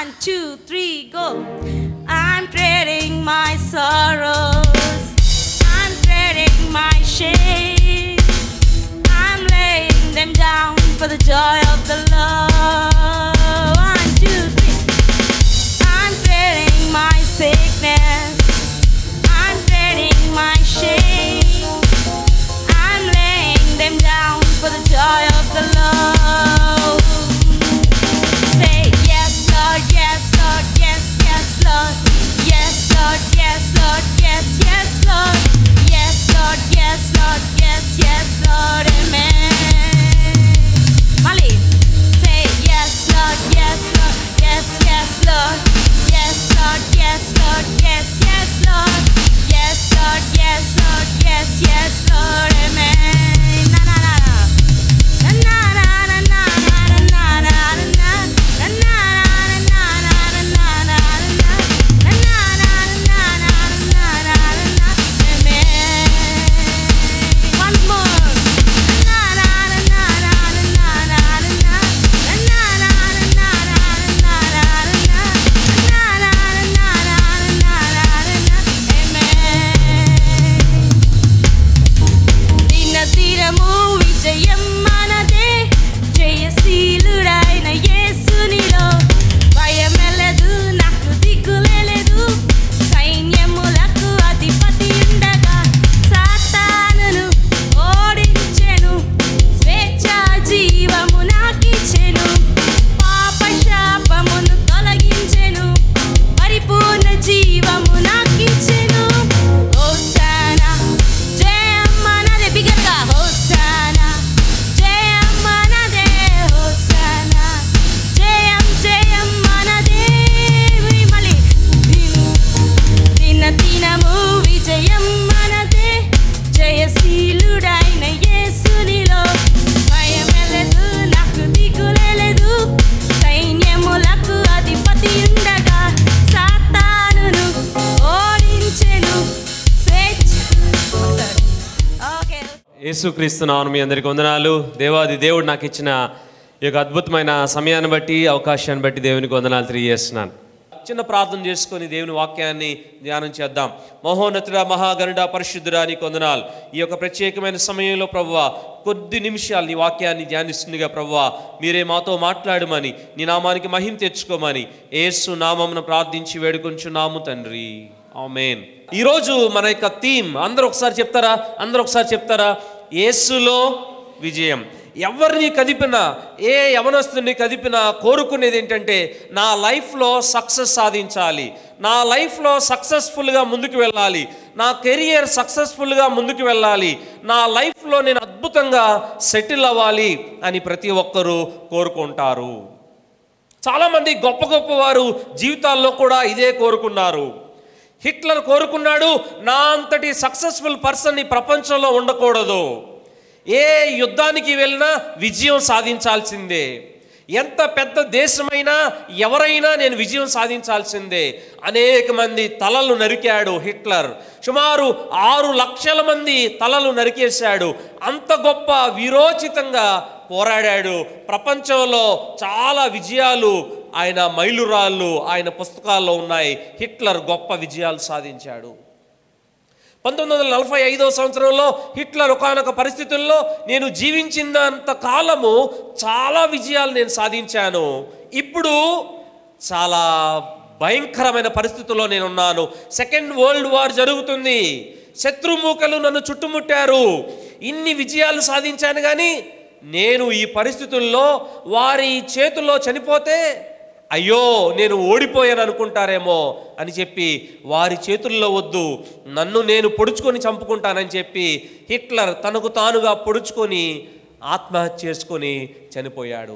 One, two, three, go. I'm trading my sorrows. I'm trading my shame. I'm laying them down for the joy of the Lord. One, two, three. I'm trading my sickness. I'm trading my shame. I'm laying them down for the joy of the Lord. Say yes, Lord, yes, Lord, yes, yes, Lord. Yes, Lord, yes, Lord, yes, yes, Lord. Yes, Lord, yes, Lord, yes, yes, Lord, amen. Molly, say yes, Lord, yes, Lord, yes, yes, Lord. Yes, Lord, yes, Lord, yes, yes, Lord. Yes, Lord, yes, Lord, yes, yes, Lord, amen. Na na na na. Na na na na na na na na na na. Na na na na na na na na na na. Na na na na na na na na na. Amen. Once more. Na na na na na na na na na. Na na na na na na na na na. Na na na na na na na na. Amen. దినదినము విజయం మనదే జయశీలుడైన యేసునిలో భయమెలదు నాకు దిక్కులేదు సైన్యములకు అధిపతి ఉండగా సాతానును ఓడించెను స్వేచ్ఛ జీవము నాకిచ్చెను పాప శాపమును తొలగించెను పరిపూర్ణ జీవము నాకిచ్చెను హోసానా జయం మనదే బిగ్గరగా హోసానా జయం మనదే హోసానా జయం జయం మనదే మళ్ళీ దిన దినము విజయం మనదే జయశీలుడైన యేసునిలో భయమెలదు నాకు దిగులేదు సైన్యములకు అధిపతి ఉండగా సాతానును ఓడించెను స్వేచ్ఛ ఓకే యేసుక్రీస్తు నామమున మీ అందరికి వందనాలు దేవాది దేవుడు నాకు ఇచ్చిన ఈ యొక్క అద్భుతమైన సమయాన్ని బట్టి అవకాశాన్ని బట్టి దేవునికి వందనాలు తెలియజేస్తున్నాను చిన్న ప్రార్థన చేసుకొని దేవుని వాక్యాన్ని ధ్యానం చేద్దాం మహోన్నతుడ మహాగణుడ పరిశుద్ధుడా నీకు వందనాలు ఈ యొక్క ప్రత్యేకమైన సమయంలో ప్రభువ కొద్ది నిమిషాలు నీ వాక్యాన్ని ధ్యానిస్తుందిగా ప్రభువ మీరే మాతో మాట్లాడమని నీ నామానికి మహిమ తెచ్చుకోమని ఏసు నామమున ప్రార్థించి వేడుకొంచున్నాము తండ్రి ఆమేన్ ఈరోజు మన యొక్క థీమ్ అందరూ ఒకసారి చెప్తారా అందరూ ఒకసారి చెప్తారా యేసులో విజయం ఎవరిని కదిపినా ఏ యవనస్తుని కదిపినా కోరుకునేది ఏంటంటే నా లైఫ్లో సక్సెస్ సాధించాలి నా లైఫ్లో సక్సెస్ఫుల్గా ముందుకు వెళ్ళాలి నా కెరియర్ సక్సెస్ఫుల్గా ముందుకు వెళ్ళాలి నా లైఫ్లో నేను అద్భుతంగా సెటిల్ అవ్వాలి అని ప్రతి ఒక్కరూ కోరుకుంటారు చాలామంది గొప్ప గొప్ప వారు జీవితాల్లో కూడా ఇదే కోరుకున్నారు హిట్లర్ కోరుకున్నాడు నా అంతటి సక్సెస్ఫుల్ పర్సన్ ఈ ప్రపంచంలో ఉండకూడదు ఏ యుద్ధానికి వెళ్ళినా విజయం సాధించాల్సిందే ఎంత పెద్ద దేశమైనా ఎవరైనా నేను విజయం సాధించాల్సిందే అనేక మంది తలలు నరికాడు హిట్లర్ సుమారు ఆరు లక్షల మంది తలలు నరికేశాడు అంత గొప్ప వీరోచితంగా పోరాడాడు ప్రపంచంలో చాలా విజయాలు ఆయన మైలురాళ్ళు ఆయన పుస్తకాల్లో ఉన్నాయి హిట్లర్ గొప్ప విజయాలు సాధించాడు పంతొమ్మిది వందల నలభై ఐదవ సంవత్సరంలో హిట్లర్ ఒకనొక పరిస్థితుల్లో నేను జీవించినంత కాలము చాలా విజయాలు నేను సాధించాను ఇప్పుడు చాలా భయంకరమైన పరిస్థితుల్లో నేను ఉన్నాను సెకండ్ వరల్డ్ వార్ జరుగుతుంది శత్రుమూకలు నన్ను చుట్టుముట్టారు ఇన్ని విజయాలు సాధించాను కానీ నేను ఈ పరిస్థితుల్లో వారి చేతుల్లో చనిపోతే అయ్యో నేను ఓడిపోయాను అనుకుంటారేమో అని చెప్పి వారి చేతుల్లో వద్దు నన్ను నేను పొడుచుకొని చంపుకుంటానని చెప్పి హిట్లర్ తనకు తానుగా పొడుచుకొని ఆత్మహత్య చేసుకొని చనిపోయాడు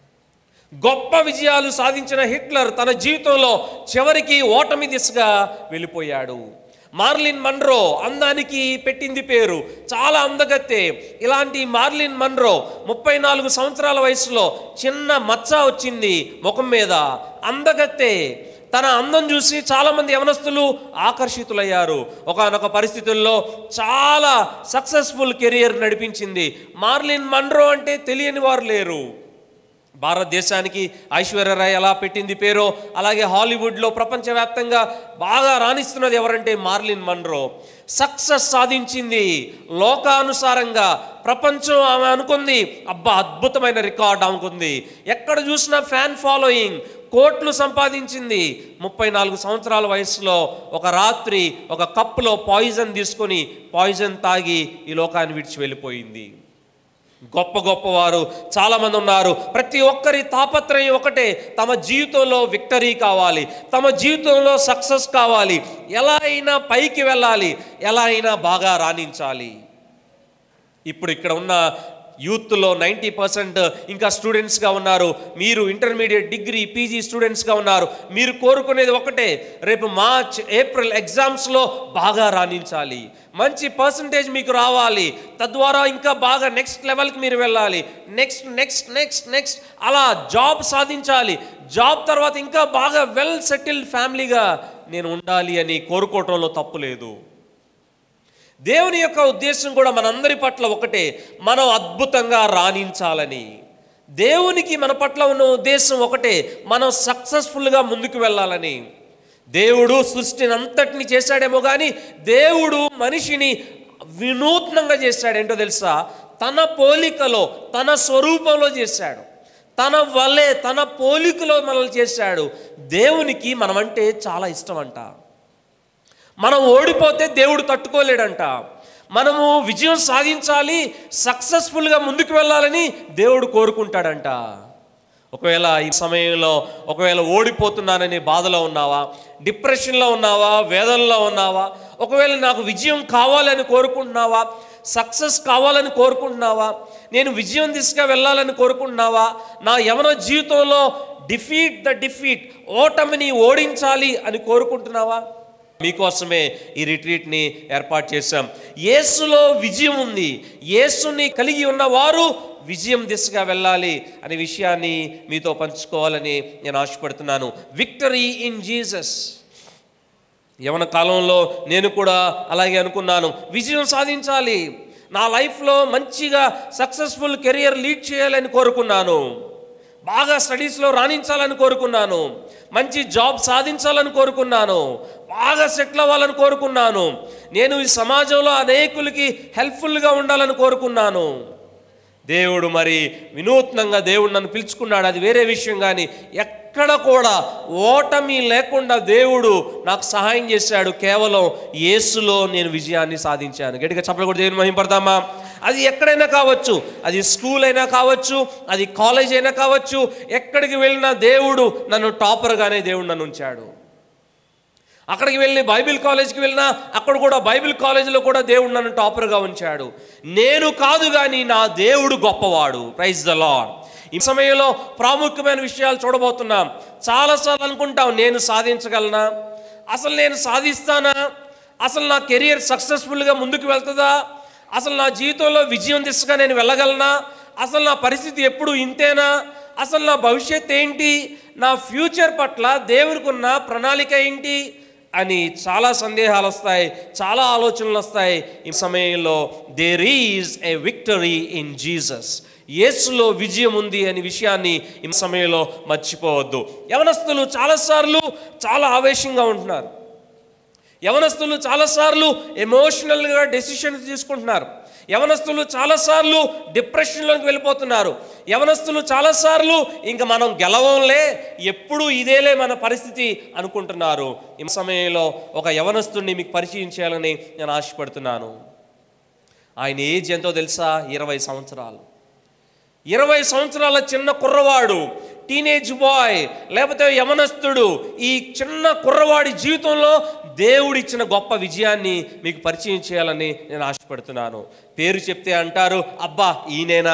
గొప్ప విజయాలు సాధించిన హిట్లర్ తన జీవితంలో చివరికి ఓటమి దిశగా వెళ్ళిపోయాడు మార్లిన్ మన్రో అందానికి పెట్టింది పేరు చాలా అందగత్తే ఇలాంటి మార్లిన్ మన్రో ముప్పై నాలుగు సంవత్సరాల వయసులో చిన్న మచ్చ వచ్చింది ముఖం మీద అందగత్తే తన అందం చూసి చాలామంది యవనస్తులు ఆకర్షితులయ్యారు ఒకనొక పరిస్థితుల్లో చాలా సక్సెస్ఫుల్ కెరియర్ నడిపించింది మార్లిన్ మన్రో అంటే తెలియని వారు లేరు భారతదేశానికి ఐశ్వర్యరాయ్ ఎలా పెట్టింది పేరో అలాగే హాలీవుడ్లో ప్రపంచవ్యాప్తంగా బాగా రాణిస్తున్నది ఎవరంటే మార్లిన్ మన్రో సక్సెస్ సాధించింది లోకానుసారంగా ప్రపంచం ఆమె అనుకుంది అబ్బా అద్భుతమైన రికార్డ్ ఆమెకుంది ఎక్కడ చూసినా ఫ్యాన్ ఫాలోయింగ్ కోట్లు సంపాదించింది ముప్పై నాలుగు సంవత్సరాల వయసులో ఒక రాత్రి ఒక కప్పులో పాయిజన్ తీసుకొని పాయిజన్ తాగి ఈ లోకాన్ని విడిచి వెళ్ళిపోయింది గొప్ప గొప్పవారు చాలామంది ఉన్నారు ప్రతి ఒక్కరి తాపత్రయం ఒకటే తమ జీవితంలో విక్టరీ కావాలి తమ జీవితంలో సక్సెస్ కావాలి ఎలా అయినా పైకి వెళ్ళాలి ఎలా అయినా బాగా రాణించాలి ఇప్పుడు ఇక్కడ ఉన్న యూత్లో నైంటీ పర్సెంట్ ఇంకా స్టూడెంట్స్గా ఉన్నారు మీరు ఇంటర్మీడియట్ డిగ్రీ పీజీ స్టూడెంట్స్గా ఉన్నారు మీరు కోరుకునేది ఒకటే రేపు మార్చ్ ఏప్రిల్ ఎగ్జామ్స్లో బాగా రాణించాలి మంచి పర్సంటేజ్ మీకు రావాలి తద్వారా ఇంకా బాగా నెక్స్ట్ లెవెల్కి మీరు వెళ్ళాలి నెక్స్ట్ నెక్స్ట్ నెక్స్ట్ నెక్స్ట్ అలా జాబ్ సాధించాలి జాబ్ తర్వాత ఇంకా బాగా వెల్ సెటిల్డ్ ఫ్యామిలీగా నేను ఉండాలి అని కోరుకోవటంలో తప్పు లేదు దేవుని యొక్క ఉద్దేశం కూడా మనందరి పట్ల ఒకటే మనం అద్భుతంగా రాణించాలని దేవునికి మన పట్ల ఉన్న ఉద్దేశం ఒకటే మనం సక్సెస్ఫుల్గా ముందుకు వెళ్ళాలని దేవుడు సృష్టిని అంతటిని చేశాడేమో కానీ దేవుడు మనిషిని వినూత్నంగా చేశాడు ఏంటో తెలుసా తన పోలికలో తన స్వరూపంలో చేశాడు తన వల్లే తన పోలికలో మనల్ని చేశాడు దేవునికి మనమంటే చాలా ఇష్టం అంట మనం ఓడిపోతే దేవుడు తట్టుకోలేడంట మనము విజయం సాధించాలి సక్సెస్ఫుల్గా ముందుకు వెళ్ళాలని దేవుడు కోరుకుంటాడంట ఒకవేళ ఈ సమయంలో ఒకవేళ ఓడిపోతున్నానని బాధలో ఉన్నావా డిప్రెషన్లో ఉన్నావా వేదనలో ఉన్నావా ఒకవేళ నాకు విజయం కావాలని కోరుకుంటున్నావా సక్సెస్ కావాలని కోరుకుంటున్నావా నేను విజయం దిశగా వెళ్ళాలని కోరుకుంటున్నావా నా యవన జీవితంలో డిఫీట్ ద డిఫీట్ ఓటమిని ఓడించాలి అని కోరుకుంటున్నావా మీకోసమే ఈ రిట్రీట్ని ఏర్పాటు చేశాం యేసులో విజయం ఉంది యేసుని కలిగి ఉన్న వారు విజయం దిశగా వెళ్ళాలి అనే విషయాన్ని మీతో పంచుకోవాలని నేను ఆశపడుతున్నాను విక్టరీ ఇన్ జీసస్ యవన కాలంలో నేను కూడా అలాగే అనుకున్నాను విజయం సాధించాలి నా లైఫ్లో మంచిగా సక్సెస్ఫుల్ కెరియర్ లీడ్ చేయాలని కోరుకున్నాను బాగా స్టడీస్లో రాణించాలని కోరుకున్నాను మంచి జాబ్ సాధించాలని కోరుకున్నాను బాగా సెటిల్ అవ్వాలని కోరుకున్నాను నేను ఈ సమాజంలో అనేకులకి హెల్ప్ఫుల్గా ఉండాలని కోరుకున్నాను దేవుడు మరి వినూత్నంగా దేవుడు నన్ను పిలుచుకున్నాడు అది వేరే విషయం కానీ ఎక్కడ కూడా ఓటమి లేకుండా దేవుడు నాకు సహాయం చేశాడు కేవలం యేసులో నేను విజయాన్ని సాధించాను గట్టిగా చెప్పలు కూడా దేవుని మహింపడతామా అది ఎక్కడైనా కావచ్చు అది స్కూల్ అయినా కావచ్చు అది కాలేజ్ అయినా కావచ్చు ఎక్కడికి వెళ్ళినా దేవుడు నన్ను టాపర్గానే దేవుడు నన్ను ఉంచాడు అక్కడికి వెళ్ళి బైబిల్ కాలేజ్కి వెళ్ళినా అక్కడ కూడా బైబిల్ కాలేజీలో కూడా దేవుడు నన్ను టాపర్గా ఉంచాడు నేను కాదు కానీ నా దేవుడు గొప్పవాడు ప్రైజ్ ద లాడ్ ఈ సమయంలో ప్రాముఖ్యమైన విషయాలు చూడబోతున్నాం చాలాసార్లు అనుకుంటాం నేను సాధించగలనా అసలు నేను సాధిస్తానా అసలు నా కెరియర్ సక్సెస్ఫుల్గా ముందుకు వెళ్తుందా అసలు నా జీవితంలో విజయం దిశగా నేను వెళ్ళగలనా అసలు నా పరిస్థితి ఎప్పుడు ఇంతేనా అసలు నా భవిష్యత్ ఏంటి నా ఫ్యూచర్ పట్ల దేవునికి ఉన్న ప్రణాళిక ఏంటి అని చాలా సందేహాలు వస్తాయి చాలా ఆలోచనలు వస్తాయి ఈ సమయంలో there is a victory in Jesus యేసులో విజయం ఉంది అనే విషయాన్ని ఈ సమయంలో మర్చిపోవద్దు యవనస్తులు చాలాసార్లు చాలా ఆవేశంగా ఉంటున్నారు యవనస్తులు చాలాసార్లు ఎమోషనల్గా డెసిషన్స్ తీసుకుంటున్నారు యవనస్తులు చాలాసార్లు డిప్రెషన్లోకి వెళ్ళిపోతున్నారు యవనస్తులు చాలాసార్లు ఇంకా మనం గెలవంలే ఎప్పుడు ఇదేలే మన పరిస్థితి అనుకుంటున్నారు ఈ సమయంలో ఒక యవనస్తుడిని మీకు పరిచయం చేయాలని నేను ఆశపడుతున్నాను ఆయన ఏజ్ ఎంతో తెలుసా ఇరవై సంవత్సరాలు ఇరవై సంవత్సరాల చిన్న కుర్రవాడు టీనేజ్ బాయ్ లేకపోతే యమనస్తుడు ఈ చిన్న కుర్రవాడి జీవితంలో దేవుడిచ్చిన గొప్ప విజయాన్ని మీకు పరిచయం చేయాలని నేను ఆశపడుతున్నాను పేరు చెప్తే అంటారు అబ్బా ఈయనేనా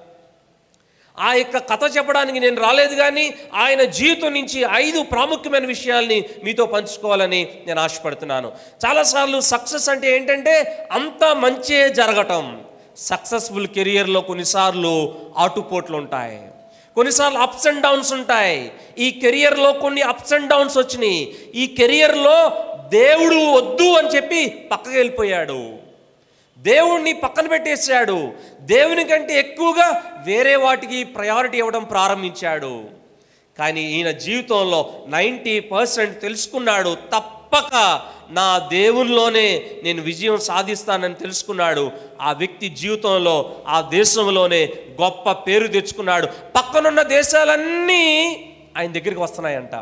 ఆ యొక్క కథ చెప్పడానికి నేను రాలేదు కానీ ఆయన జీవితం నుంచి ఐదు ప్రాముఖ్యమైన విషయాల్ని మీతో పంచుకోవాలని నేను ఆశపడుతున్నాను చాలాసార్లు సక్సెస్ అంటే ఏంటంటే అంతా మంచే జరగటం సక్సెస్ఫుల్ కెరియర్లో కొన్నిసార్లు ఆటుపోట్లు ఉంటాయి కొన్నిసార్లు అప్స్ అండ్ డౌన్స్ ఉంటాయి ఈ కెరియర్లో కొన్ని అప్స్ అండ్ డౌన్స్ వచ్చినాయి ఈ కెరియర్లో దేవుడు వద్దు అని చెప్పి పక్కకి వెళ్ళిపోయాడు దేవుణ్ణి పక్కన పెట్టేశాడు దేవుని కంటే ఎక్కువగా వేరే వాటికి ప్రయారిటీ ఇవ్వడం ప్రారంభించాడు కానీ ఈయన జీవితంలో నైంటీ పర్సెంట్ తెలుసుకున్నాడు తప్పక నా దేవునిలోనే నేను విజయం సాధిస్తానని తెలుసుకున్నాడు ఆ వ్యక్తి జీవితంలో ఆ దేశంలోనే గొప్ప పేరు తెచ్చుకున్నాడు పక్కనున్న దేశాలన్నీ ఆయన దగ్గరికి వస్తున్నాయంట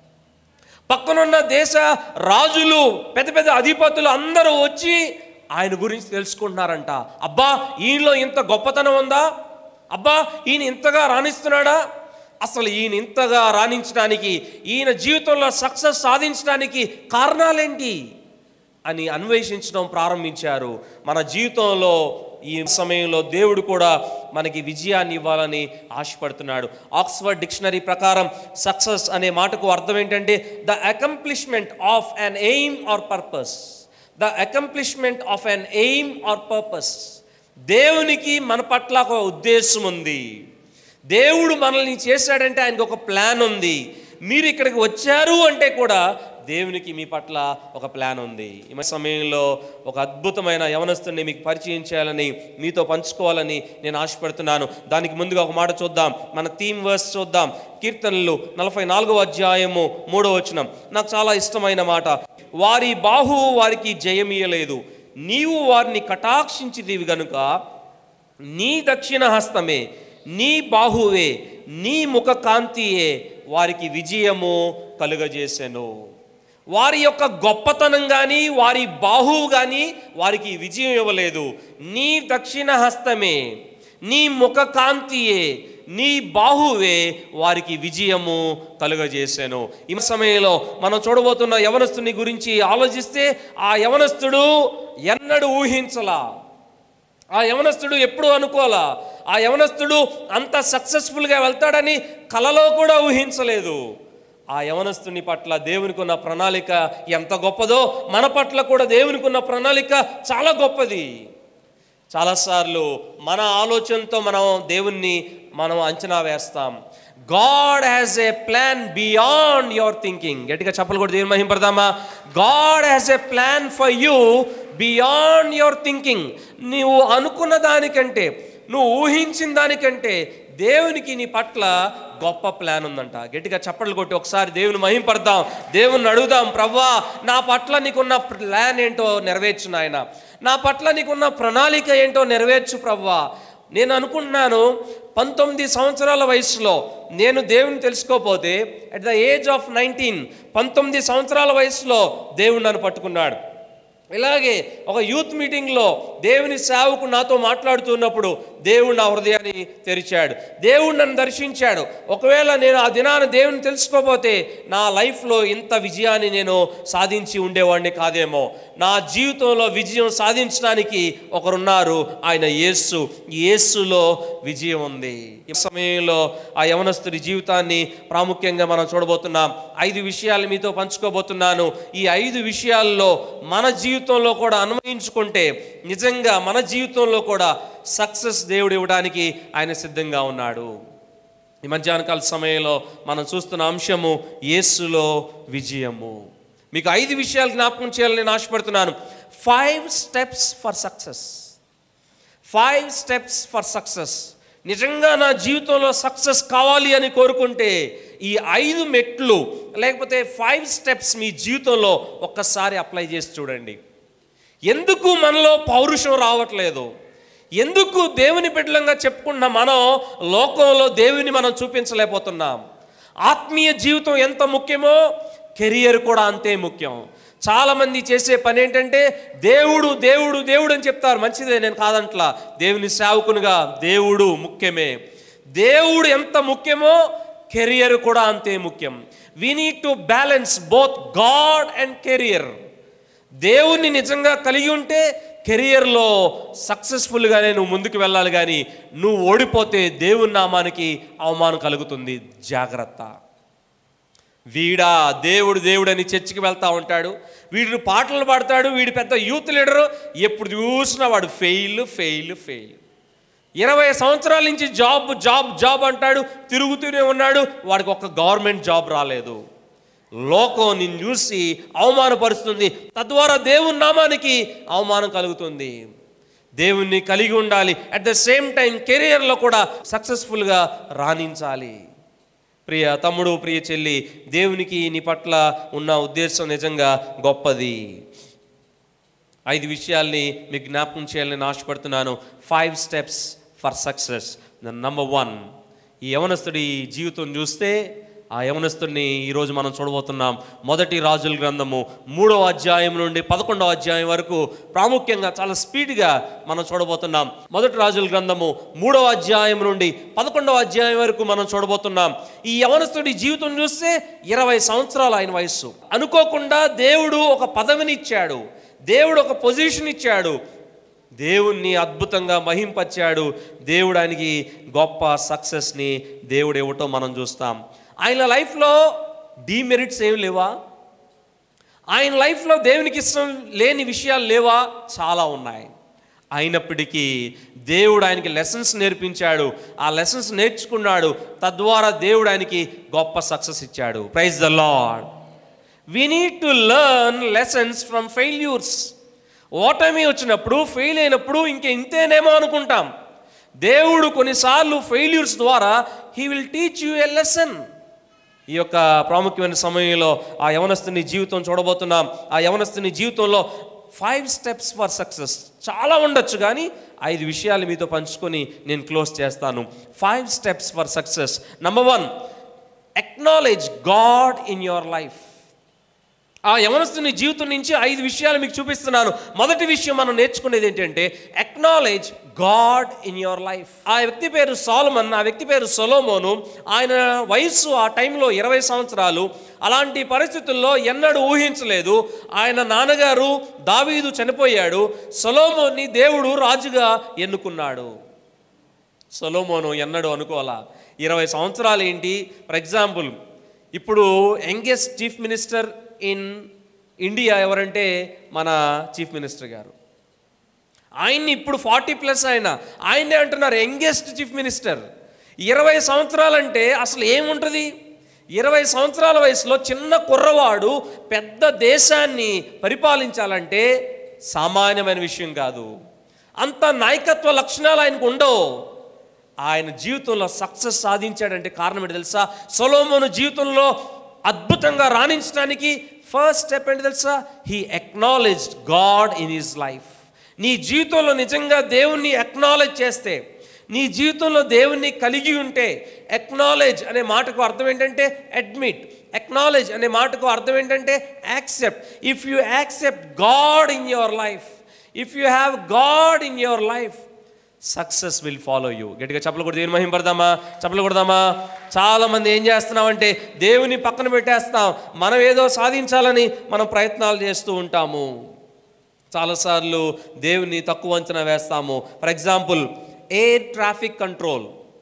పక్కనున్న దేశ రాజులు పెద్ద పెద్ద అధిపతులు అందరూ వచ్చి ఆయన గురించి తెలుసుకుంటున్నారంట అబ్బా ఈయనలో ఇంత గొప్పతనం ఉందా అబ్బా ఈయన ఇంతగా రాణిస్తున్నాడా అసలు ఈయన ఇంతగా రాణించడానికి ఈయన జీవితంలో సక్సెస్ సాధించడానికి కారణాలేంటి అని అన్వేషించడం ప్రారంభించారు మన జీవితంలో ఈ సమయంలో దేవుడు కూడా మనకి విజయాన్ని ఇవ్వాలని ఆశపడుతున్నాడు ఆక్స్ఫర్డ్ డిక్షనరీ ప్రకారం సక్సెస్ అనే మాటకు అర్థం ఏంటంటే the accomplishment of an aim or purpose the accomplishment of an aim or purpose దేవునికి మన పట్ల ఒక ఉద్దేశం ఉంది దేవుడు మనల్ని చేశాడంటే ఆయనకు ఒక ప్లాన్ ఉంది మీరు ఇక్కడికి వచ్చారు అంటే కూడా దేవునికి మీ పట్ల ఒక ప్లాన్ ఉంది ఈ మధ్య సమయంలో ఒక అద్భుతమైన యవనస్తుని మీకు పరిచయం చేయాలని మీతో పంచుకోవాలని నేను ఆశపడుతున్నాను దానికి ముందుగా ఒక మాట చూద్దాం మన థీమ్ వర్స్ చూద్దాం కీర్తనలు నలభై నాలుగో అధ్యాయము మూడో వచనం నాకు చాలా ఇష్టమైన మాట వారి బాహు వారికి జయమీయలేదు నీవు వారిని కటాక్షించిదివి గనుక నీ దక్షిణ హస్తమే నీ బాహువే నీ ముఖ కాంతియే వారికి విజయము కలుగజేసెను వారి యొక్క గొప్పతనం కానీ వారి బాహువు కానీ వారికి విజయం ఇవ్వలేదు నీ దక్షిణ హస్తమే నీ ముఖ కాంతియే నీ బాహువే వారికి విజయము కలుగజేశాను ఈ సమయంలో మనం చూడబోతున్న యవనస్తుని గురించి ఆలోచిస్తే ఆ యవనస్తుడు ఎన్నడూ ఊహించలా ఆ యవనస్తుడు ఎప్పుడు అనుకోలా ఆ యవనస్తుడు అంత సక్సెస్ఫుల్గా వెళ్తాడని కలలో కూడా ఊహించలేదు ఆ యవనస్తుని పట్ల దేవునికి ఉన్న ప్రణాళిక ఎంత గొప్పదో మన పట్ల కూడా దేవునికి ఉన్న ప్రణాళిక చాలా గొప్పది చాలాసార్లు మన ఆలోచనతో మనం దేవుణ్ణి మనం అంచనా వేస్తాం God has a plan beyond your thinking గట్టిగా చెప్పలు కూడా దేవుని మహింపడదామా God has a plan for you beyond your thinking నువ్వు అనుకున్న దానికంటే నువ్వు ఊహించిన దానికంటే దేవునికి నీ పట్ల గొప్ప ప్లాన్ ఉందంట గట్టిగా చప్పట్లు కొట్టి ఒకసారి దేవుని మహింపడదాం దేవుని అడుగుదాం ప్రవ్వా నా పట్ల నీకున్న ప్లాన్ ఏంటో నెరవేర్చు నాయన నా పట్ల నీకున్న ప్రణాళిక ఏంటో నెరవేర్చు ప్రవ్వా నేను అనుకుంటున్నాను పంతొమ్మిది సంవత్సరాల వయసులో నేను దేవుని తెలుసుకోపోతే at the age of nineteen పంతొమ్మిది సంవత్సరాల వయసులో దేవుడు నన్ను పట్టుకున్నాడు ఇలాగే ఒక యూత్ మీటింగ్లో దేవుని సేవకు నాతో మాట్లాడుతున్నప్పుడు దేవుడు నా హృదయాన్ని తెరిచాడు దేవుడు నన్ను దర్శించాడు ఒకవేళ నేను ఆ దినాన దేవుని తెలుసుకోపోతే నా లైఫ్లో ఇంత విజయాన్ని నేను సాధించి ఉండేవాడిని కాదేమో నా జీవితంలో విజయం సాధించడానికి ఒకరున్నారు ఆయన యేస్సు ఈ యేస్సులో విజయం ఉంది ఈ సమయంలో ఆ యవనస్తుడి జీవితాన్ని ప్రాముఖ్యంగా మనం చూడబోతున్నాం ఐదు విషయాలు మీతో పంచుకోబోతున్నాను ఈ ఐదు విషయాల్లో మన జీవితంలో కూడా అన్వయించుకుంటే నిజంగా మన జీవితంలో కూడా సక్సెస్ దేవుడు ఇవ్వడానికి ఆయన సిద్ధంగా ఉన్నాడు ఈ మధ్యాహ్నకాల సమయంలో మనం చూస్తున్న అంశము యేసులో విజయము మీకు ఐదు విషయాలు జ్ఞాపకం చేయాలని నేను ఆశపడుతున్నాను five steps for success five steps for success నిజంగా నా జీవితంలో సక్సెస్ కావాలి అని కోరుకుంటే ఈ ఐదు మెట్లు లేకపోతే ఫైవ్ స్టెప్స్ మీ జీవితంలో ఒక్కసారి అప్లై చేసి చూడండి ఎందుకు మనలో పౌరుషం రావట్లేదు ఎందుకు దేవుని బిడ్డలంగా చెప్పుకున్న మనం లోకంలో దేవుని మనం చూపించలేకపోతున్నాం ఆత్మీయ జీవితం ఎంత ముఖ్యమో కెరియర్ కూడా అంతే ముఖ్యం చాలామంది చేసే పని ఏంటంటే దేవుడు దేవుడు దేవుడు అని చెప్తారు మంచిదే నేను కాదంట్లా దేవుని సేవకునిగా దేవుడు ముఖ్యమే దేవుడు ఎంత ముఖ్యమో కెరియర్ కూడా అంతే ముఖ్యం we need to balance both God and career దేవుణ్ణి నిజంగా కలిగి ఉంటే కెరియర్లో సక్సెస్ఫుల్గానే నువ్వు ముందుకు వెళ్ళాలి కానీ నువ్వు ఓడిపోతే దేవుని నామానికి అవమానం కలుగుతుంది జాగ్రత్త వీడా దేవుడు దేవుడు అని చర్చికి వెళ్తా ఉంటాడు వీడు పాటలు పాడతాడు వీడి పెద్ద యూత్ లీడరు ఎప్పుడు చూసినా వాడు ఫెయిల్ ఫెయిల్ ఫెయిల్ ఇరవై సంవత్సరాల నుంచి జాబ్ జాబ్ జాబ్ అంటాడు తిరుగుతూనే ఉన్నాడు వాడికి ఒక గవర్నమెంట్ జాబ్ రాలేదు లోకం నిన్ను చూసి అవమానపరుస్తుంది తద్వారా దేవుని నామానికి అవమానం కలుగుతుంది దేవుణ్ణి కలిగి ఉండాలి అట్ ద సేమ్ టైం కెరియర్లో కూడా సక్సెస్ఫుల్గా రాణించాలి ప్రియ తమ్ముడు ప్రియ చెల్లి దేవునికి నీ పట్ల ఉన్న ఉద్దేశం నిజంగా గొప్పది ఐదు విషయాల్ని మీకు జ్ఞాపకం చేయాలని నేను ఆశపడుతున్నాను five steps for success number one ఈ యవనస్తుడి జీవితం చూస్తే ఆ యవనస్తుడిని ఈరోజు మనం చూడబోతున్నాం మొదటి రాజుల గ్రంథము మూడవ అధ్యాయం నుండి పదకొండవ అధ్యాయం వరకు ప్రాముఖ్యంగా చాలా స్పీడ్గా మనం చూడబోతున్నాం మొదటి రాజుల గ్రంథము మూడవ అధ్యాయం నుండి పదకొండవ అధ్యాయం వరకు మనం చూడబోతున్నాం ఈ యవనస్తుడి జీవితం చూస్తే ఇరవై సంవత్సరాలు ఆయన వయస్సు అనుకోకుండా దేవుడు ఒక పదవిని ఇచ్చాడు దేవుడు ఒక పొజిషన్ ఇచ్చాడు దేవుణ్ణి అద్భుతంగా మహింపచ్చాడు దేవుడు ఆయనకి గొప్ప సక్సెస్ని దేవుడు ఇవ్వటం మనం చూస్తాం ఆయన లైఫ్లో డీమెరిట్స్ ఏమి లేవా ఆయన లైఫ్లో దేవునికి ఇష్టం లేని విషయాలు లేవా చాలా ఉన్నాయి అయినప్పటికీ దేవుడు ఆయనకి లెసన్స్ నేర్పించాడు ఆ లెసన్స్ నేర్చుకున్నాడు తద్వారా దేవుడు ఆయనకి గొప్ప సక్సెస్ ఇచ్చాడు praise the Lord we need to learn lessons from failures ఓటమి వచ్చినప్పుడు ఫెయిల్ అయినప్పుడు ఇంక ఇంతేనేమో అనుకుంటాం దేవుడు కొన్నిసార్లు ఫెయిల్యూర్స్ ద్వారా he will teach you a lesson ఈ యొక్క ప్రాముఖ్యమైన సమయంలో ఆ యవనస్తుని జీవితం చూడబోతున్నాం ఆ యవనస్తుని జీవితంలో ఫైవ్ స్టెప్స్ ఫర్ సక్సెస్ చాలా ఉండొచ్చు కానీ ఐదు విషయాలు మీతో పంచుకొని నేను క్లోజ్ చేస్తాను five steps for success number one acknowledge God in your life ఆ యవనస్తుని జీవితం నుంచి ఐదు విషయాలు మీకు చూపిస్తున్నాను మొదటి విషయం మనం నేర్చుకునేది ఏంటంటే acknowledge God in your life ఆ వ్యక్తి పేరు సాల్మన్ ఆ వ్యక్తి పేరు సొలోమోను ఆయన వయస్సు ఆ టైంలో ఇరవై సంవత్సరాలు అలాంటి పరిస్థితుల్లో ఎన్నడూ ఊహించలేదు ఆయన నాన్నగారు దావీదు చనిపోయాడు సొలోమోన్ని దేవుడు రాజుగా ఎన్నుకున్నాడు సొలోమోను ఎన్నడూ అనుకోవాలా ఇరవై సంవత్సరాలు ఏంటి ఫర్ ఎగ్జాంపుల్ ఇప్పుడు youngest chief minister in India ఎవరంటే మన చీఫ్ మినిస్టర్ గారు ఆయన్ని ఇప్పుడు ఫార్టీ ప్లస్ ఆయన ఆయనే అంటున్నారు యంగెస్ట్ చీఫ్ మినిస్టర్ ఇరవై సంవత్సరాలంటే అసలు ఏముంటుంది ఇరవై సంవత్సరాల వయసులో చిన్న కుర్రవాడు పెద్ద దేశాన్ని పరిపాలించాలంటే సామాన్యమైన విషయం కాదు అంత నాయకత్వ లక్షణాలు ఆయనకు ఉండవు ఆయన జీవితంలో సక్సెస్ సాధించాడంటే కారణం ఏంటి తెలుసా సొలోమోను జీవితంలో అద్భుతంగా రాణించడానికి ఫస్ట్ స్టెప్ ఏంటి తెలుసా he acknowledged God in his life నీ జీవితంలో నిజంగా దేవుణ్ణి ఎక్నాలెడ్జ్ చేస్తే నీ జీవితంలో దేవుణ్ణి కలిగి ఉంటే ఎక్నాలెడ్జ్ అనే మాటకు అర్థం ఏంటంటే అడ్మిట్ ఎక్నాలెడ్జ్ అనే మాటకు అర్థం ఏంటంటే accept if you accept God in your life if you have God in your life success will follow you గట్టిగా చెప్పలు కూడా దేని మహింపడదామా చెప్పలు కొడదామా చాలా మంది ఏం చేస్తున్నామంటే దేవుని పక్కన పెట్టేస్తాం మనం ఏదో సాధించాలని మనం ప్రయత్నాలు చేస్తూ ఉంటాము చాలాసార్లు దేవుని తక్కువ అంచనా వేస్తాము for example air traffic control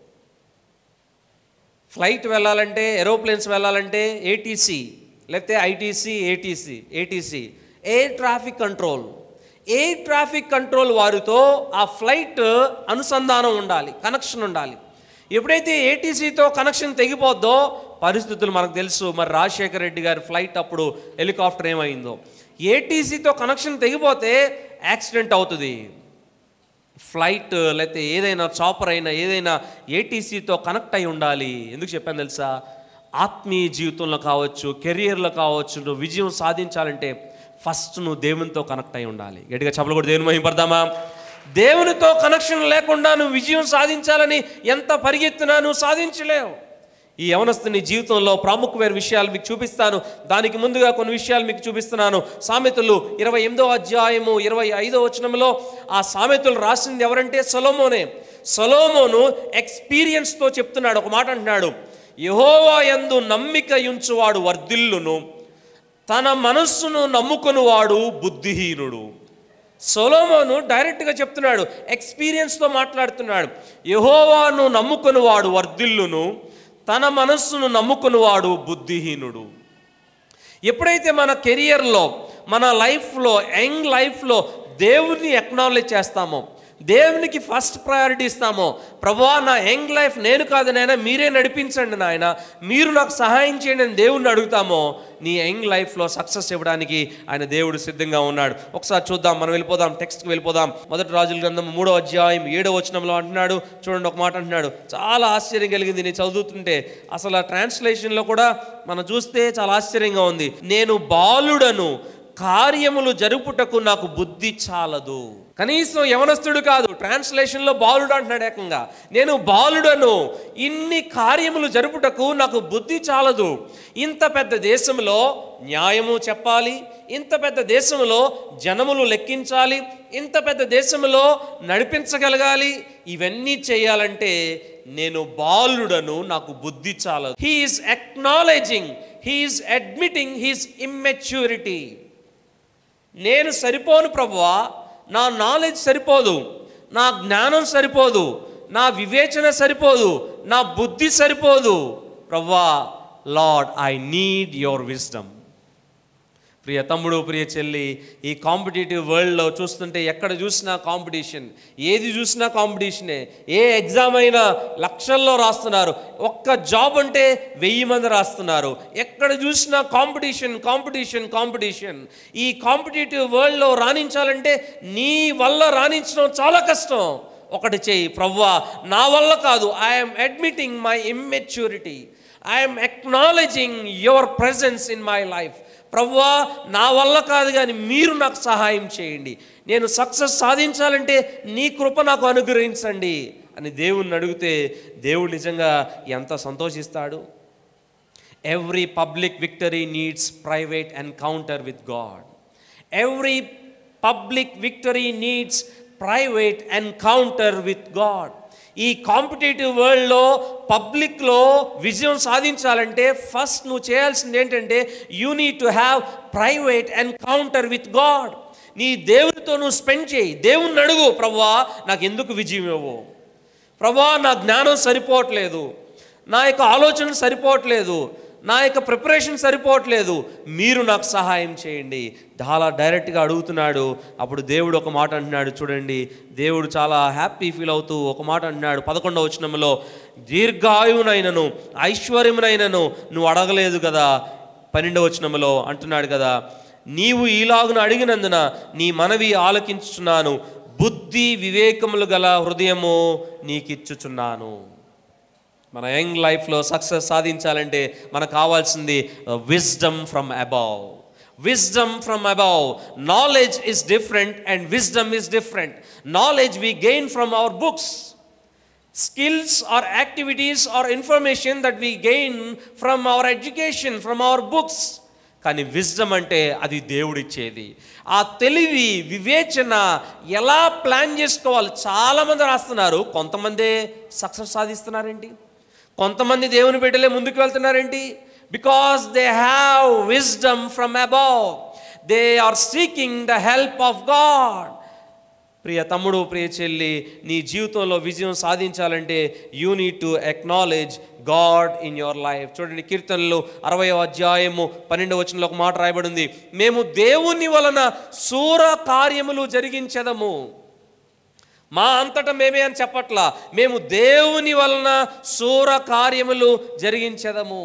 flight వెళ్ళాలంటే ఏరోప్లేన్స్ వెళ్ళాలంటే ఏటీసీ లేకపోతే ITC ATC ATC air traffic control air traffic control వారితో ఆ ఫ్లైట్ అనుసంధానం ఉండాలి కనెక్షన్ ఉండాలి ఎప్పుడైతే ఏటీసీతో కనెక్షన్ తెగిపోద్దో పరిస్థితులు మనకు తెలుసు మరి రాజశేఖర రెడ్డి గారి ఫ్లైట్ అప్పుడు హెలికాప్టర్ ఏమైందో ఏటీసీతో కనెక్షన్ తెగిపోతే యాక్సిడెంట్ అవుతుంది ఫ్లైట్ లేకపోతే ఏదైనా చాపర్ అయినా ఏదైనా ఏటీసీతో కనెక్ట్ అయి ఉండాలి ఎందుకు చెప్పాను తెలుసా ఆత్మీయ జీవితంలో కావచ్చు కెరియర్లో కావచ్చు నువ్వు విజయం సాధించాలంటే ఫస్ట్ నువ్వు దేవునితో కనెక్ట్ అయి ఉండాలి గట్టిగా చెప్పలు కూడా దేవుని మహింపడదామా దేవునితో కనెక్షన్ లేకుండా నువ్వు విజయం సాధించాలని ఎంత పరిగెత్తినా నువ్వు సాధించలేవు ఈ యవనస్తుని జీవితంలో ప్రాముఖ్యమైన విషయాలు మీకు చూపిస్తాను దానికి ముందుగా కొన్ని విషయాలు మీకు చూపిస్తున్నాను సామెతలు ఇరవై ఎనిమిదో అధ్యాయము ఇరవై ఐదో వచనంలో ఆ సామెతలు రాసింది ఎవరంటే సొలోమోనే సొలోమోను ఎక్స్పీరియన్స్తో చెప్తున్నాడు ఒక మాట అంటున్నాడు యహోవా యందు నమ్మిక యుంచువాడు వర్ధిల్లును తన మనస్సును నమ్ముకునివాడు బుద్ధిహీనుడు సొలోమోను డైరెక్ట్గా చెప్తున్నాడు ఎక్స్పీరియన్స్తో మాట్లాడుతున్నాడు యహోవాను నమ్ముకునివాడు వర్ధిల్లును తన మనస్సును నమ్ముకునివాడు బుద్ధిహీనుడు ఎప్పుడైతే మన కెరియర్లో మన లైఫ్లో యంగ్ లైఫ్లో దేవుని ఎక్నాలెడ్జ్ చేస్తామో దేవునికి ఫస్ట్ ప్రయారిటీ ఇస్తామో ప్రభా నా యంగ్ లైఫ్ నేను కాదు నాయన మీరే నడిపించండి నాయన మీరు నాకు సహాయం చేయండి అని దేవుణ్ణి అడుగుతామో నీ యంగ్ లైఫ్లో సక్సెస్ ఇవ్వడానికి ఆయన దేవుడు సిద్ధంగా ఉన్నాడు ఒకసారి చూద్దాం మనం వెళ్ళిపోదాం టెక్స్ట్కి వెళ్ళిపోదాం మొదటి రాజుల గ్రంథం మూడో అధ్యాయం ఏడో వచనంలో అంటున్నాడు చూడండి ఒక మాట అంటున్నాడు చాలా ఆశ్చర్యం కలిగింది నేను చదువుతుంటే అసలు ఆ ట్రాన్స్లేషన్లో కూడా మనం చూస్తే చాలా ఆశ్చర్యంగా ఉంది నేను బాలుడను కార్యములు జరుపుటకు నాకు బుద్ధి చాలదు కనీసం యవనస్తుడు కాదు ట్రాన్స్లేషన్లో బాలుడు అంటున్నాడు ఏకంగా నేను బాలుడను ఇన్ని కార్యములు జరుపుటకు నాకు బుద్ధి చాలదు ఇంత పెద్ద దేశంలో న్యాయము చెప్పాలి ఇంత పెద్ద దేశంలో జనములు లెక్కించాలి ఇంత పెద్ద దేశంలో నడిపించగలగాలి ఇవన్నీ చేయాలంటే నేను బాలుడను నాకు బుద్ధి చాలదు he's acknowledging he's admitting his immaturity నేను సరిపోను ప్రభువా నా నాలెడ్జ్ సరిపోదు నా జ్ఞానం సరిపోదు నా వివేచన సరిపోదు నా బుద్ధి సరిపోదు ప్రభువా Lord I need your wisdom ప్రియ తమ్ముడు ప్రియ చెల్లి ఈ కాంపిటేటివ్ వరల్డ్లో చూస్తుంటే ఎక్కడ చూసినా కాంపిటీషన్ ఏది చూసినా కాంపిటీషనే ఏ ఎగ్జామ్ అయినా లక్షల్లో రాస్తున్నారు ఒక్క జాబ్ అంటే వెయ్యి మంది రాస్తున్నారు ఎక్కడ చూసినా కాంపిటీషన్ కాంపిటీషన్ కాంపిటీషన్ ఈ కాంపిటేటివ్ వరల్డ్లో రాణించాలంటే నీ వల్ల రాణించడం చాలా కష్టం ఒకటి చేయి ప్రవ్వా నా వల్ల కాదు I'm admitting my immaturity I'm acknowledging your presence in my life ప్రవ్వా నా వల్ల కాదు కానీ మీరు నాకు సహాయం చేయండి నేను సక్సెస్ సాధించాలంటే నీ కృప నాకు అనుగ్రహించండి అని దేవుణ్ణి అడిగితే దేవుడు నిజంగా ఎంత సంతోషిస్తాడు every public victory needs private encounter with God every public victory needs private encounter with God ఈ కాంపిటేటివ్ వరల్డ్లో పబ్లిక్లో విజయం సాధించాలంటే ఫస్ట్ నువ్వు చేయాల్సింది ఏంటంటే you need to have private encounter with God నీ దేవుడితో నువ్వు స్పెండ్ చేయి దేవుణ్ణి అడుగు ప్రభా నాకు ఎందుకు విజయం ఇవ్వవు ప్రభా నా జ్ఞానం సరిపోవట్లేదు నా యొక్క ఆలోచన సరిపోవట్లేదు నా యొక్క ప్రిపరేషన్ సరిపోవట్లేదు మీరు నాకు సహాయం చేయండి చాలా డైరెక్ట్గా అడుగుతున్నాడు అప్పుడు దేవుడు ఒక మాట అంటున్నాడు చూడండి దేవుడు చాలా హ్యాపీ ఫీల్ అవుతూ ఒక మాట అంటున్నాడు పదకొండవ వచనంలో దీర్ఘాయువునైనను ఐశ్వర్యమునైనను నువ్వు అడగలేదు కదా పన్నెండవ వచనంలో అంటున్నాడు కదా నీవు ఈలాగున అడిగినందున నీ మనవి ఆలకించుచున్నాను బుద్ధి వివేకములు గల హృదయము నీకిచ్చుచున్నాను మన యంగ్ లైఫ్లో సక్సెస్ సాధించాలంటే మనకు కావాల్సింది wisdom from above wisdom from above knowledge is different and wisdom is different knowledge we gain from our books skills or activities or information that we gain from our education, from our books. కానీ wisdom అంటే అది దేవుడిచ్చేది ఆ తెలివి వివేచన ఎలా plan చేసుకోవాలి చాలామంది రాస్తున్నారు కొంతమందే సక్సెస్ సాధిస్తున్నారేంటి కొంతమంది దేవుని బిడ్డలే ముందుకు వెళ్తున్నారేంటి because they have wisdom from above they are seeking the help of God ప్రియ తమ్ముడు ప్రియ చెల్లి నీ జీవితంలో విజయం సాధించాలంటే you need to acknowledge God in your life చూడండి కీర్తనలు అరవై అధ్యాయము పన్నెండు వచనంలో ఒక మాట రాయబడింది మేము దేవుని వలన శూర కార్యములు జరిగించదము మా అంతటా మేమే అని చెప్పట్లా మేము దేవుని వలన శూర కార్యములు జరిగించదము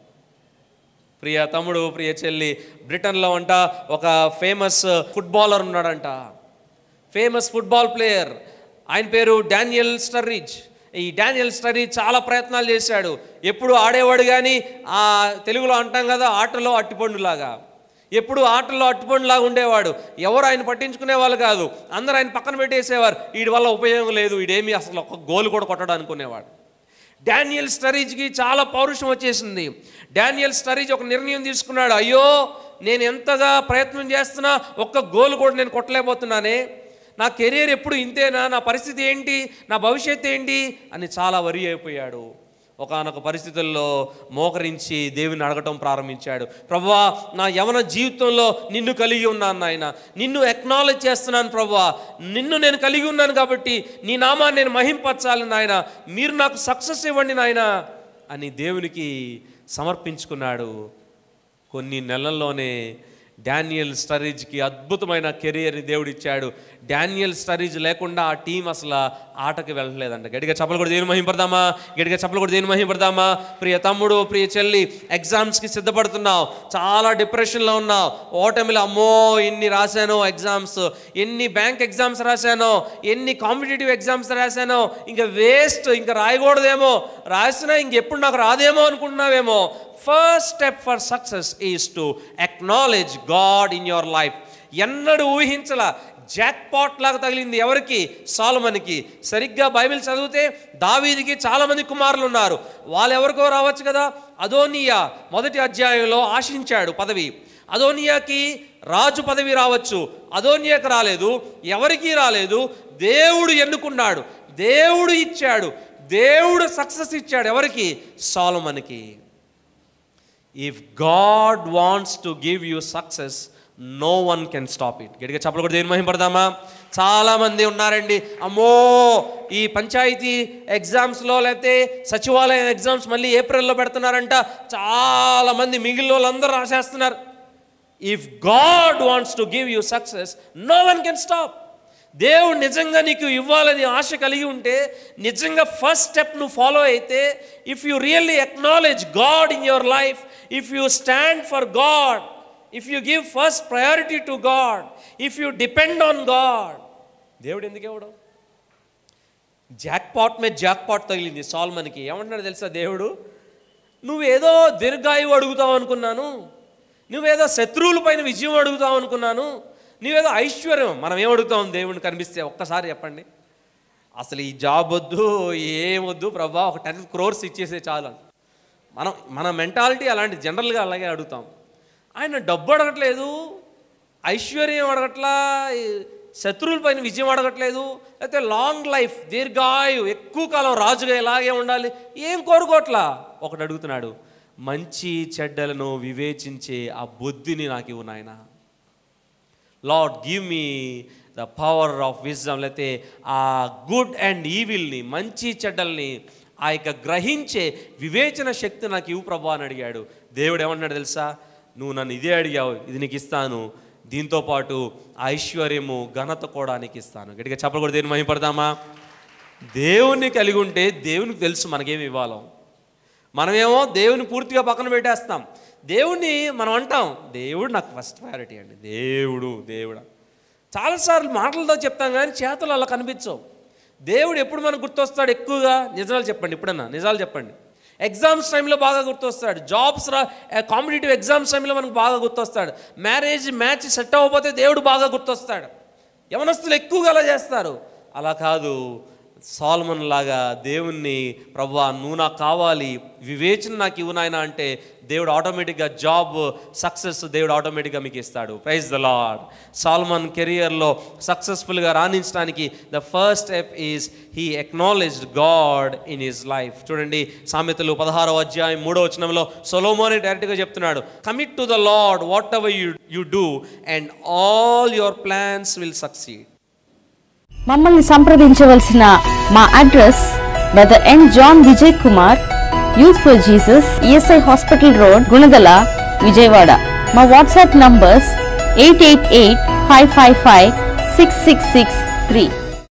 ప్రియ తమ్ముడు ప్రియ చెల్లి బ్రిటన్లో అంట ఒక ఫేమస్ ఫుట్బాలర్ ఉన్నాడంట ఫేమస్ ఫుట్బాల్ ప్లేయర్ ఆయన పేరు డానియల్ స్టర్రిజ్ ఈ డానియల్ స్టర్రిజ్ చాలా ప్రయత్నాలు చేశాడు ఎప్పుడు ఆడేవాడు కానీ ఆ తెలుగులో అంటాం కదా ఆటలో అట్టిపండులాగా ఎప్పుడు ఆటల్లో అట్టుపండులాగా ఉండేవాడు ఎవరు ఆయన పట్టించుకునే వాళ్ళు కాదు అందరూ ఆయన పక్కన పెట్టేసేవారు వీడి వల్ల ఉపయోగం లేదు వీడేమి అసలు ఒక గోల్ కూడా కొట్టడం అనుకునేవాడు డానియల్ స్టరీజ్కి చాలా పౌరుషం వచ్చేసింది డానియల్ స్టరీజ్ ఒక నిర్ణయం తీసుకున్నాడు అయ్యో నేను ఎంతగా ప్రయత్నం చేస్తున్నా ఒక్క గోల్ కూడా నేను కొట్టలేకపోతున్నానే నా కెరీర్ ఎప్పుడు ఇంతేనా నా పరిస్థితి ఏంటి నా భవిష్యత్తు ఏంటి అని చాలా వరి అయిపోయాడు ఒకానొక పరిస్థితుల్లో మోకరించి దేవుని అడగటం ప్రారంభించాడు ప్రభువా నా యవన జీవితంలో నిన్ను కలిగి ఉన్నాను నాయన నిన్ను ఎక్నాలెడ్జ్ చేస్తున్నాను ప్రభువా నిన్ను నేను కలిగి ఉన్నాను కాబట్టి నీ నామాన్ని నేను మహింపరచాలి నాయన మీరు నాకు సక్సెస్ ఇవ్వండి నాయన అని దేవునికి సమర్పించుకున్నాడు కొన్ని నెలల్లోనే డానియల్ స్టరీజ్కి అద్భుతమైన కెరియర్ని దేవుడు ఇచ్చాడు డానియల్ స్టరీజ్ లేకుండా ఆ టీం అసలు ఆటకి వెళ్ళలేదంట గట్టిగా చెప్పలు కూడా దేని మహింపడదామా గట్టిగా చెప్పలు కూడా దేని మహింపడదామా ప్రియ తమ్ముడు ప్రియ చెల్లి ఎగ్జామ్స్కి సిద్ధపడుతున్నావు చాలా డిప్రెషన్లో ఉన్నావు ఓటమిలో అమ్మో ఎన్ని రాశానో ఎగ్జామ్స్ ఎన్ని బ్యాంక్ ఎగ్జామ్స్ రాశానో ఎన్ని కాంపిటేటివ్ ఎగ్జామ్స్ రాశానో ఇంకా వేస్ట్ ఇంకా రాయకూడదేమో రాసినా ఇంకెప్పుడు నాకు రాదేమో అనుకుంటున్నావేమో first step for success is to acknowledge God in your life ఎన్నడూ ఊహించల జాక్ పాట్ లాగా తగిలింది ఎవరికి సాలమన్కి సరిగ్గా బైబిల్ చదివితే దావీదికి చాలామంది కుమారులు ఉన్నారు వాళ్ళు ఎవరికో రావచ్చు కదా అదోనియా మొదటి అధ్యాయంలో ఆశించాడు పదవి అదోనియాకి రాజు పదవి రావచ్చు అదోనియాకి రాలేదు ఎవరికీ రాలేదు దేవుడు ఎన్నుకున్నాడు దేవుడు ఇచ్చాడు దేవుడు సక్సెస్ ఇచ్చాడు ఎవరికి సాలమన్కి if God wants to give you success no one can stop it గట్టిగా చెప్పలు కూడా దేని మహింపడదామా చాలామంది ఉన్నారండి అమ్మో ఈ పంచాయతీ ఎగ్జామ్స్లో లేకపోతే సచివాలయం ఎగ్జామ్స్ మళ్ళీ ఏప్రిల్లో పెడుతున్నారంట చాలామంది మిగిలిన వాళ్ళందరూ రాసేస్తున్నారు if God wants to give you success no one can stop దేవుడు నిజంగా నీకు ఇవ్వాలని ఆశ కలిగి ఉంటే నిజంగా ఫస్ట్ స్టెప్ నువ్వు ఫాలో అయితే if you really acknowledge God in your life if you stand for God if you give first priority to God if you depend on God దేవుడు ఎందుకు ఇవ్వడం జాక్ పాట్ మీద జాక్ పాట్ తగిలింది సాల్మన్కి ఏమంటున్నాడు తెలుసా దేవుడు నువ్వేదో దీర్ఘాయువు అడుగుతావు అనుకున్నాను నువ్వేదో శత్రువుల పైన విజయం అడుగుతావు అనుకున్నాను నువ్వేదో ఐశ్వర్యం మనం ఏం అడుగుతాం దేవుడిని కనిపిస్తే ఒక్కసారి చెప్పండి అసలు ఈ జాబ్ వద్దు ఏమొద్దు ప్రభా ఒక టెన్ క్రోర్స్ ఇచ్చేసే చాలు అని. మనం మన మెంటాలిటీ అలాంటి జనరల్గా అలాగే అడుగుతాం ఆయన డబ్బు అడగట్లేదు ఐశ్వర్యం అడగట్లా ఈ శత్రువుల పైన విజయం అడగట్లేదు అయితే లాంగ్ లైఫ్ దీర్ఘాయు ఎక్కువ కాలం రాజుగా ఇలాగే ఉండాలి ఏం కోరుకోవట్లా ఒకటి అడుగుతున్నాడు మంచి చెడ్డలను వివేచించే ఆ బుద్ధిని నాకు ఇవ్వు నాయనా lord give me the power of wisdom లేకపోతే ఆ గుడ్ అండ్ ఈవిల్ని మంచి చెడ్డల్ని ఆ యొక్క గ్రహించే వివేచన శక్తి నాకు ఇవ్వు ప్రభా అని అడిగాడు దేవుడు ఏమన్నాడు తెలుసా నువ్వు నన్ను ఇదే అడిగావు ఇది నీకు ఇస్తాను దీంతో పాటు ఐశ్వర్యము ఘనత కూడా నీకు ఇస్తాను గట్టిగా చెప్పకూడదు దేని మహిపడదామా దేవుణ్ణి కలిగి ఉంటే దేవునికి తెలుసు మనకేమి ఇవ్వాలో మనమేమో దేవుని పూర్తిగా పక్కన పెట్టేస్తాం దేవుణ్ణి మనం అంటాం దేవుడు నాకు ఫస్ట్ ప్రయారిటీ అండి దేవుడు దేవుడు చాలాసార్లు మాటలతో చెప్తాం కానీ చేతలు అలా కనిపించవు దేవుడు ఎప్పుడు మనకు గుర్తొస్తాడు ఎక్కువగా నిజాలు చెప్పండి ఎప్పుడన్నా నిజాలు చెప్పండి ఎగ్జామ్స్ టైంలో బాగా గుర్తొస్తాడు జాబ్స్ రా కాంపిటేటివ్ ఎగ్జామ్స్ టైంలో మనకు బాగా గుర్తొస్తాడు మ్యారేజ్ మ్యాచ్ సెట్ అవ్వకపోతే దేవుడు బాగా గుర్తొస్తాడు యవనస్తులు ఎక్కువగా అలా చేస్తారు అలా కాదు సాల్మన్ లాగా దేవుణ్ణి ప్రభా నువ్వు నాకు కావాలి వివేచన నాకు ఇవ్వు నాయనా అంటే దేవుడు ఆటోమేటిక్గా జాబ్ సక్సెస్ దేవుడు ఆటోమేటిక్గా మీకు ఇస్తాడు ప్రైజ్ ద లాడ్ సాల్మన్ కెరియర్లో సక్సెస్ఫుల్గా రాణించడానికి the first step is he acknowledged God in his life చూడండి సామెతలు పదహారవ అధ్యాయం మూడో వచనంలో సొలోమోని డైరెక్ట్గా చెప్తున్నాడు commit to the lord whatever you you do and all your plans will succeed మమ్మల్ని సంప్రదించవలసిన మా address brother N John Vijay Kumar youth for Jesus ESI hospital road Gunadala Vijayawada మా WhatsApp numbers eight eight eight five five five six six six three